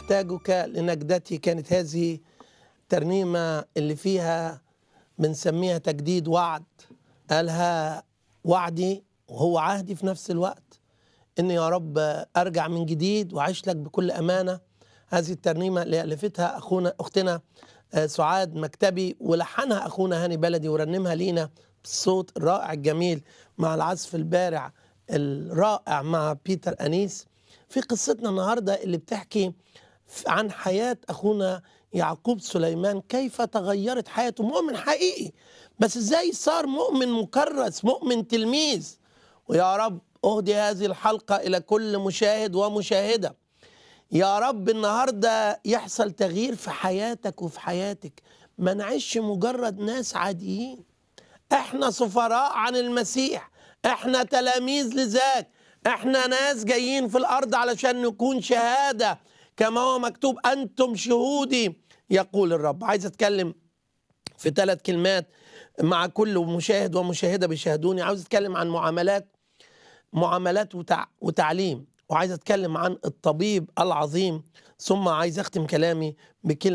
أحتاجك لنجدتي كانت هذه ترنيمة اللي فيها بنسميها تجديد وعد قالها وعدي وهو عهدي في نفس الوقت إن يا رب أرجع من جديد وأعيش لك بكل أمانة هذه الترنيمة اللي ألفتها أخونا أختنا آه، سعاد مكتبي ولحنها أخونا هاني بلدي ورنمها لينا بالصوت الرائع الجميل مع العزف البارع الرائع مع بيتر أنيس في قصتنا النهاردة اللي بتحكي ف- عن حياة أخونا يعقوب سليمان كيف تغيرت حياته مؤمن حقيقي بس ازاي صار مؤمن مكرس مؤمن تلميذ ويا رب أهدي هذه الحلقة إلى كل مشاهد ومشاهدة يا رب النهارده يحصل تغيير في حياتك وفي حياتك ما نعيش مجرد ناس عاديين احنا سفراء عن المسيح احنا تلاميذ لذاك احنا ناس جايين في الارض علشان نكون شهاده كما هو مكتوب انتم شهودي يقول الرب عايز اتكلم في ثلاث كلمات مع كل مشاهد ومشاهده بيشاهدوني عاوز اتكلم عن معاملات معاملات وتع... وتعليم وعايز اتكلم عن الطبيب العظيم ثم عايز اختم كلامي بكلمه